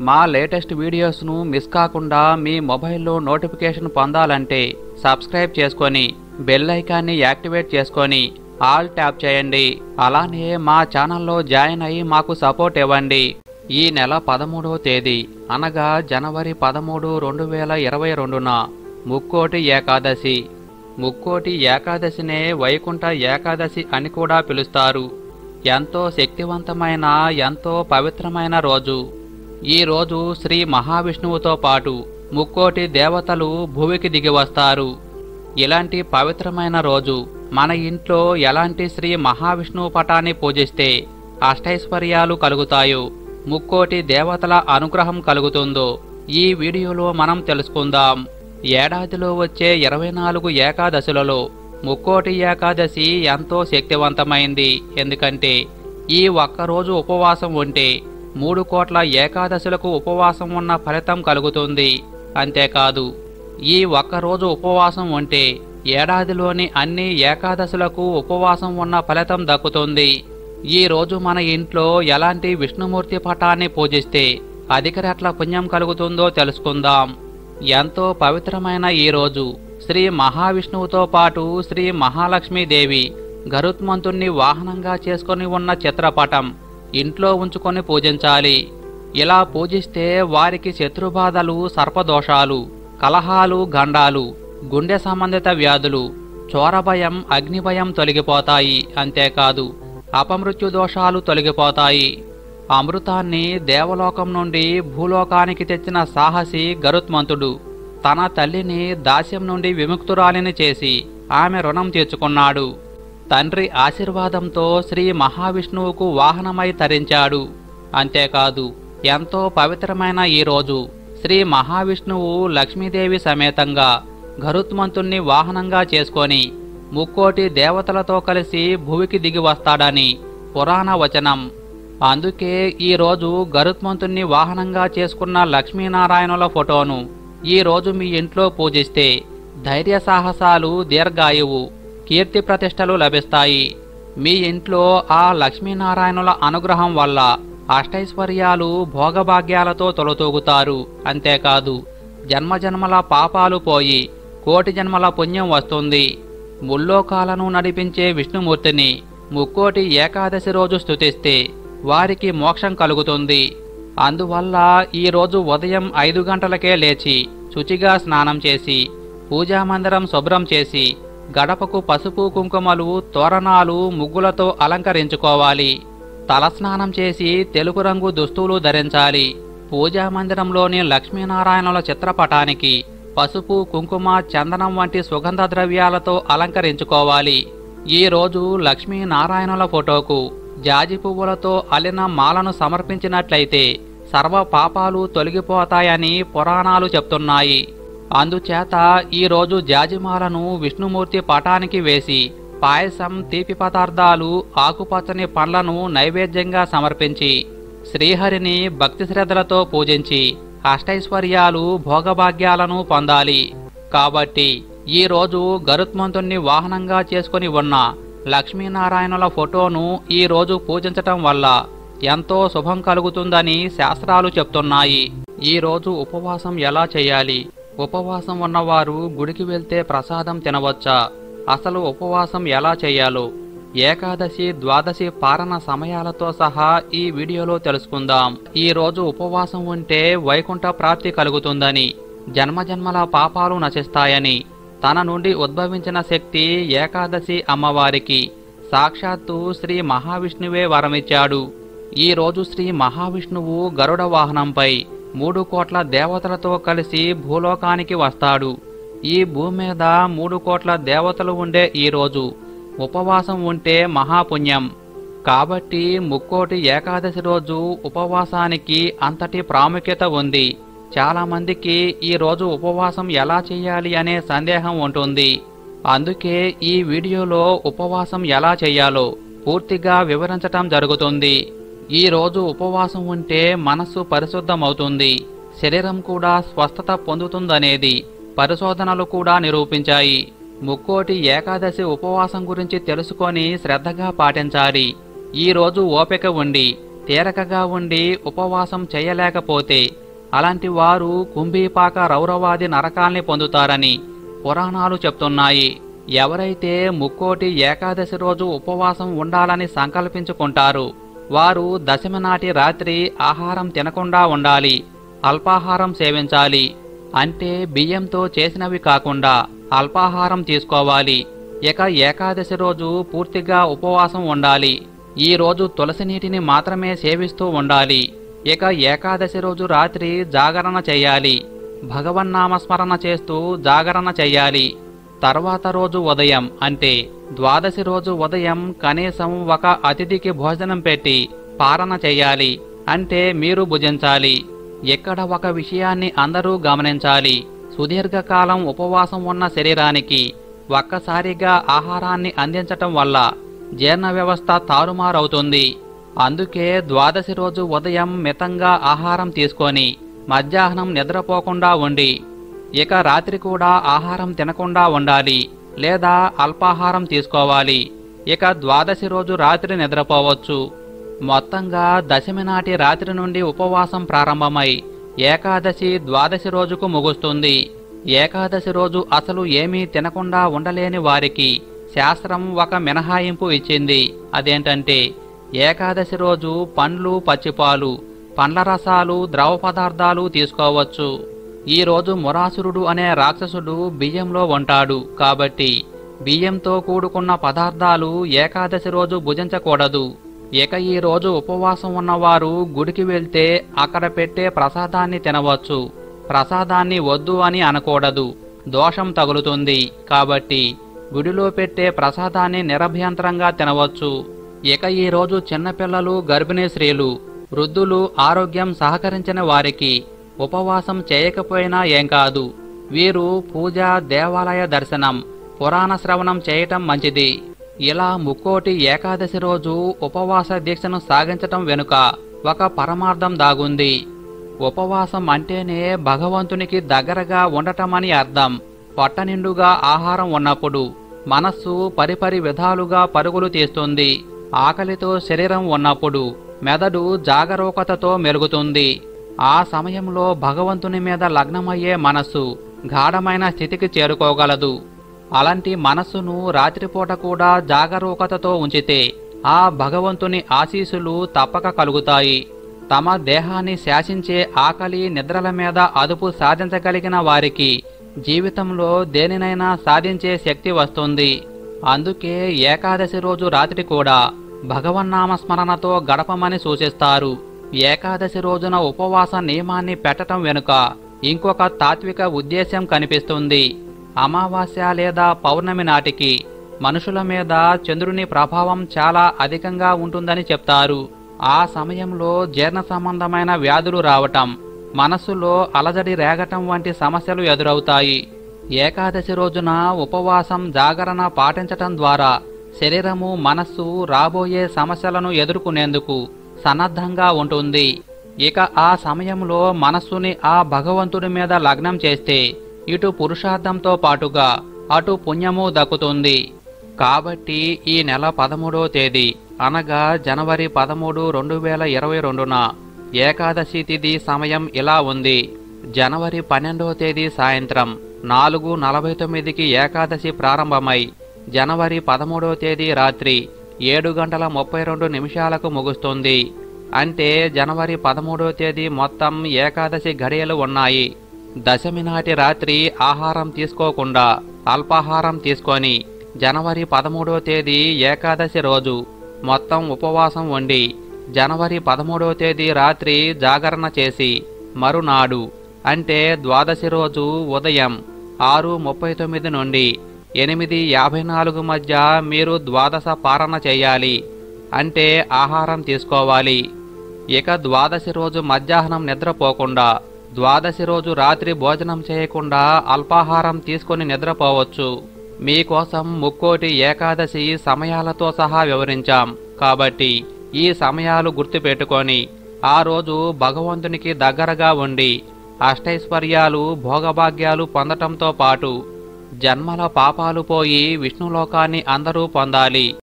మా latest వీడియోస్ను miss కాకుండా మీ మొబైల్లో నోటిఫికేషన్ పొందాలంటే సబ్స్క్రైబ్ చేసుకొని బెల్ ఐకాన్ని యాక్టివేట్ చేసుకొని ఆల్ ట్యాప్ చేయండి అలానే మా ఛానల్లో జాయిన్ అయ్యి మాకు సపోర్ట్ ఇవ్వండి ఈ నెల పదమూడవ తేదీ అనగా జనవరి పదమూడు రెండు వేల ఇరవై రెండున ముక్కోటి ఏకాదశి ముక్కోటి ఏకాదశినే వైకుంఠ ఏకాదశి అని కూడా పిలుస్తారు ఎంతో శక్తివంతమైన ఎంతో పవిత్రమైన రోజు ఈ రోజు శ్రీ మహావిష్ణువుతో పాటు ముక్కోటి దేవతలు భూమికి దిగి వస్తారు ఇలాంటి పవిత్రమైన రోజు మన ఇంట్లో ఎలాంటి శ్రీ మహావిష్ణువు పటాన్ని పూజిస్తే అష్టైశ్వర్యాలు కలుగుతాయో ముక్కోటి దేవతల అనుగ్రహం కలుగుతుందో ఈ వీడియోలో మనం తెలుసుకుందాం ఏడాదిలో వచ్చే ఇరవై నాలుగు ఏకాదశులలో ముక్కోటి ఏకాదశి ఎంతో శక్తివంతమైంది ఎందుకంటే ఈ ఒక్కరోజు ఉపవాసం ఉంటే మూడు కోట్ల ఏకాదశులకు ఉపవాసం ఉన్న ఫలితం కలుగుతుంది అంతేకాదు ఈ ఒక్కరోజు ఉపవాసం ఉంటే ఏడాదిలోని అన్ని ఏకాదశులకు ఉపవాసం ఉన్న ఫలితం దక్కుతుంది ఈ రోజు మన ఇంట్లో ఎలాంటి విష్ణుమూర్తి పటాన్ని పూజిస్తే అధిక రెట్ల పుణ్యం కలుగుతుందో తెలుసుకుందాం ఎంతో పవిత్రమైన ఈ రోజు శ్రీ మహావిష్ణువుతో పాటు శ్రీ మహాలక్ష్మీదేవి గరుత్మంతుణ్ణి వాహనంగా చేసుకొని ఉన్న చిత్రపటం ఇంట్లో ఉంచుకొని పూజించాలి ఇలా పూజిస్తే వారికి శత్రుబాధలు సర్పదోషాలు కలహాలు గండాలు గుండె సంబంధిత వ్యాధులు చోరభయం అగ్నిభయం తొలగిపోతాయి అంతేకాదు అపమృత్యు దోషాలు తొలగిపోతాయి అమృతాన్ని దేవలోకం నుండి భూలోకానికి తెచ్చిన సాహసి గరుత్మంతుడు తన తల్లిని దాస్యం నుండి విముక్తురాలిని చేసి ఆమె రుణం తీర్చుకున్నాడు తండ్రి ఆశీర్వాదంతో శ్రీ మహావిష్ణువుకు వాహనమై తరించాడు అంతేకాదు ఎంతో పవిత్రమైన ఈ రోజు శ్రీ మహావిష్ణువు లక్ష్మీదేవి సమేతంగా గరుత్మంతుణ్ణి వాహనంగా చేసుకొని ముక్కోటి దేవతలతో కలిసి భూమికి దిగి వస్తాడని పురాణ వచనం అందుకే ఈ రోజు గరుత్మంతుణ్ణి వాహనంగా చేసుకున్న లక్ష్మీనారాయణుల ఫోటోను ఈ రోజు మీ ఇంట్లో పూజిస్తే ధైర్య సాహసాలు దీర్ఘాయువు కీర్తి ప్రతిష్టలు లభిస్తాయి మీ ఇంట్లో ఆ లక్ష్మీనారాయణుల అనుగ్రహం వల్ల అష్టైశ్వర్యాలు భోగభాగ్యాలతో తొలతూగుతారు అంతేకాదు జన్మజన్మల పాపాలు పోయి కోటి జన్మల పుణ్యం వస్తుంది ముల్లోకాలను నడిపించే విష్ణుమూర్తిని ముక్కోటి ఏకాదశి రోజు స్తుతిస్తే వారికి మోక్షం కలుగుతుంది అందువల్ల ఈ రోజు ఉదయం ఐదు గంటలకే లేచి శుచిగా స్నానం చేసి పూజామందిరం శుభ్రం చేసి గడపకు పసుపు కుంకుమలు తోరణాలు ముగ్గులతో అలంకరించుకోవాలి తలస్నానం చేసి తెలుపు రంగు దుస్తులు ధరించాలి పూజామందిరంలోని లక్ష్మీనారాయణుల చిత్రపటానికి పసుపు కుంకుమ చందనం వంటి సుగంధ ద్రవ్యాలతో అలంకరించుకోవాలి ఈ రోజు లక్ష్మీనారాయణుల ఫోటోకు జాజి పువ్వులతో అల్లిన మాలను సమర్పించినట్లయితే సర్వ పాపాలు తొలగిపోతాయని పురాణాలు చెప్తున్నాయి అందుచేత ఈ రోజు జాజిమాలను విష్ణుమూర్తి పటానికి వేసి పాయసం తీపి పదార్థాలు ఆకుపచ్చని పండ్లను నైవేద్యంగా సమర్పించి శ్రీహరిని భక్తి శ్రద్ధలతో పూజించి అష్టైశ్వర్యాలు భోగభాగ్యాలను పొందాలి కాబట్టి ఈ రోజు గరుత్మంతుణ్ణి వాహనంగా చేసుకుని ఉన్న లక్ష్మీనారాయణుల ఫోటోను ఈ రోజు పూజించటం వల్ల ఎంతో శుభం కలుగుతుందని శాస్త్రాలు చెప్తున్నాయి ఈ రోజు ఉపవాసం ఎలా చేయాలి ఉపవాసం ఉన్నవారు గుడికి వెళ్తే ప్రసాదం తినవచ్చా అసలు ఉపవాసం ఎలా చేయాలో ఏకాదశి ద్వాదశి పారణ సమయాలతో సహా ఈ వీడియోలో తెలుసుకుందాం ఈ రోజు ఉపవాసం ఉంటే వైకుంఠ ప్రాప్తి కలుగుతుందని జన్మజన్మల పాపాలు నశిస్తాయని తన నుండి ఉద్భవించిన శక్తి ఏకాదశి అమ్మవారికి సాక్షాత్తు శ్రీ మహావిష్ణువే వరమిచ్చాడు ఈ రోజు శ్రీ మహావిష్ణువు గరుడ వాహనంపై మూడు కోట్ల దేవతలతో కలిసి భూలోకానికి వస్తాడు ఈ భూమి మీద మూడు కోట్ల దేవతలు ఉండే ఈ రోజు ఉపవాసం ఉంటే మహాపుణ్యం కాబట్టి ముక్కోటి ఏకాదశి రోజు ఉపవాసానికి అంతటి ప్రాముఖ్యత ఉంది చాలా మందికి ఈ రోజు ఉపవాసం ఎలా చేయాలి అనే సందేహం ఉంటుంది అందుకే ఈ వీడియోలో ఉపవాసం ఎలా చేయాలో పూర్తిగా వివరించటం జరుగుతుంది ఈ రోజు ఉపవాసం ఉంటే మనస్సు పరిశుద్ధమవుతుంది శరీరం కూడా స్వస్థత పొందుతుందనేది పరిశోధనలు కూడా నిరూపించాయి ముక్కోటి ఏకాదశి ఉపవాసం గురించి తెలుసుకొని శ్రద్ధగా పాటించాలి ఈ రోజు ఓపిక ఉండి తీరకగా ఉండి ఉపవాసం చేయలేకపోతే అలాంటి వారు కుంభీపాక రౌరవాది నరకాల్ని పొందుతారని పురాణాలు చెప్తున్నాయి ఎవరైతే ముక్కోటి ఏకాదశి రోజు ఉపవాసం ఉండాలని సంకల్పించుకుంటారు వారు దశమి నాటి రాత్రి ఆహారం తినకుండా ఉండాలి అల్పాహారం సేవించాలి అంటే బియ్యంతో చేసినవి కాకుండా అల్పాహారం తీసుకోవాలి ఇక ఏకాదశి రోజు పూర్తిగా ఉపవాసం ఉండాలి ఈ రోజు తులసి నీటిని మాత్రమే సేవిస్తూ ఉండాలి ఇక ఏకాదశి రోజు రాత్రి జాగరణ చేయాలి భగవన్నామస్మరణ చేస్తూ జాగరణ చెయ్యాలి తర్వాత రోజు ఉదయం అంటే ద్వాదశి రోజు ఉదయం కనీసం ఒక అతిథికి భోజనం పెట్టి పాలన చెయ్యాలి అంటే మీరు భుజించాలి ఇక్కడ ఒక విషయాన్ని అందరూ గమనించాలి సుదీర్ఘకాలం ఉపవాసం ఉన్న శరీరానికి ఒక్కసారిగా ఆహారాన్ని అందించటం వల్ల జీర్ణ వ్యవస్థ తారుమారవుతుంది అందుకే ద్వాదశి రోజు ఉదయం మితంగా ఆహారం తీసుకొని మధ్యాహ్నం నిద్రపోకుండా ఉండి ఇక రాత్రి కూడా ఆహారం తినకుండా ఉండాలి లేదా అల్పాహారం తీసుకోవాలి ఇక ద్వాదశి రోజు రాత్రి నిద్రపోవచ్చు మొత్తంగా దశమి నాటి రాత్రి నుండి ఉపవాసం ప్రారంభమై ఏకాదశి ద్వాదశి రోజుకు ముగుస్తుంది ఏకాదశి రోజు అసలు ఏమీ తినకుండా ఉండలేని వారికి శాస్త్రం ఒక మినహాయింపు ఇచ్చింది అదేంటంటే ఏకాదశి రోజు పండ్లు పచ్చిపాలు పండ్ల రసాలు ద్రవ పదార్థాలు తీసుకోవచ్చు ఈ రోజు మురాసురుడు అనే రాక్షసుడు బియ్యంలో ఉంటాడు కాబట్టి బియ్యంతో కూడుకున్న పదార్థాలు ఏకాదశి రోజు భుజించకూడదు ఇక ఈ రోజు ఉపవాసం ఉన్నవారు గుడికి వెళ్తే అక్కడ పెట్టే ప్రసాదాన్ని తినవచ్చు ప్రసాదాన్ని వద్దు అని అనకూడదు దోషం తగులుతుంది కాబట్టి గుడిలో పెట్టే ప్రసాదాన్ని నిరభ్యంతరంగా తినవచ్చు ఇక ఈ రోజు చిన్నపిల్లలు గర్భిణీ స్త్రీలు వృద్ధులు ఆరోగ్యం సహకరించిన వారికి ఉపవాసం చేయకపోయినా ఏం కాదు వీరు పూజ దేవాలయ దర్శనం పురాణ శ్రవణం చేయటం మంచిది ఇలా ముక్కోటి ఏకాదశి రోజు ఉపవాస దీక్షను సాగించటం వెనుక ఒక పరమార్థం దాగుంది ఉపవాసం అంటేనే భగవంతునికి దగ్గరగా ఉండటమని అర్థం పొట్ట నిండుగా ఆహారం ఉన్నప్పుడు మనస్సు పరిపరి విధాలుగా పరుగులు తీస్తుంది ఆకలితో శరీరం ఉన్నప్పుడు మెదడు జాగరూకతతో మెలుగుతుంది ఆ సమయంలో భగవంతుని మీద లగ్నమయ్యే మనస్సు గాఢమైన స్థితికి చేరుకోగలదు అలాంటి మనస్సును రాత్రిపూట కూడా జాగరూకతతో ఉంచితే ఆ భగవంతుని ఆశీస్సులు తప్పక కలుగుతాయి తమ దేహాన్ని శాసించే ఆకలి నిద్రల మీద అదుపు సాధించగలిగిన వారికి జీవితంలో దేనినైనా సాధించే శక్తి వస్తుంది అందుకే ఏకాదశి రోజు రాత్రి కూడా భగవన్నామస్మరణతో గడపమని సూచిస్తారు ఏకాదశి రోజున ఉపవాస నియమాన్ని పెట్టటం వెనుక ఇంకొక తాత్విక ఉద్దేశ్యం కనిపిస్తుంది అమావాస్య లేదా పౌర్ణమి నాటికి మనుషుల మీద చంద్రుని ప్రభావం చాలా అధికంగా ఉంటుందని చెప్తారు ఆ సమయంలో జీర్ణ సంబంధమైన వ్యాధులు రావటం మనస్సులో అలజడి రేగటం వంటి సమస్యలు ఎదురవుతాయి ఏకాదశి రోజున ఉపవాసం జాగరణ పాటించటం ద్వారా శరీరము మనస్సు రాబోయే సమస్యలను ఎదుర్కొనేందుకు సన్నద్ధంగా ఉంటుంది ఇక ఆ సమయంలో మనస్సుని ఆ భగవంతుడి మీద లగ్నం చేస్తే ఇటు పురుషార్థంతో పాటుగా అటు పుణ్యము దక్కుతుంది కాబట్టి ఈ నెల పదమూడో తేదీ అనగా జనవరి పదమూడు రెండు వేల ఇరవై రెండున ఏకాదశి తిథి సమయం ఇలా ఉంది జనవరి పన్నెండవ తేదీ సాయంత్రం నాలుగు నలభై తొమ్మిదికి ఏకాదశి ప్రారంభమై జనవరి పదమూడవ తేదీ రాత్రి ఏడు గంటల ముప్పై రెండు నిమిషాలకు ముగుస్తుంది అంటే జనవరి పదమూడవ తేదీ మొత్తం ఏకాదశి గడియలు ఉన్నాయి దశమి నాటి రాత్రి ఆహారం తీసుకోకుండా అల్పాహారం తీసుకొని జనవరి పదమూడవ తేదీ ఏకాదశి రోజు మొత్తం ఉపవాసం ఉండి జనవరి పదమూడవ తేదీ రాత్రి జాగరణ చేసి మరునాడు అంటే ద్వాదశి రోజు ఉదయం ఆరు ముప్పై తొమ్మిది నుండి ఎనిమిది యాభై నాలుగు మధ్య మీరు ద్వాదశ పారణ చేయాలి అంటే ఆహారం తీసుకోవాలి ఇక ద్వాదశి రోజు మధ్యాహ్నం నిద్రపోకుండా ద్వాదశి రోజు రాత్రి భోజనం చేయకుండా అల్పాహారం తీసుకొని నిద్రపోవచ్చు మీకోసం ముక్కోటి ఏకాదశి సమయాలతో సహా వివరించాం కాబట్టి ఈ సమయాలు గుర్తుపెట్టుకొని ఆ రోజు భగవంతునికి దగ్గరగా ఉండి అష్టైశ్వర్యాలు భోగభాగ్యాలు పొందటంతో పాటు జన్మల పాపాలు పోయి విష్ణులోకాన్ని అందరూ పొందాలి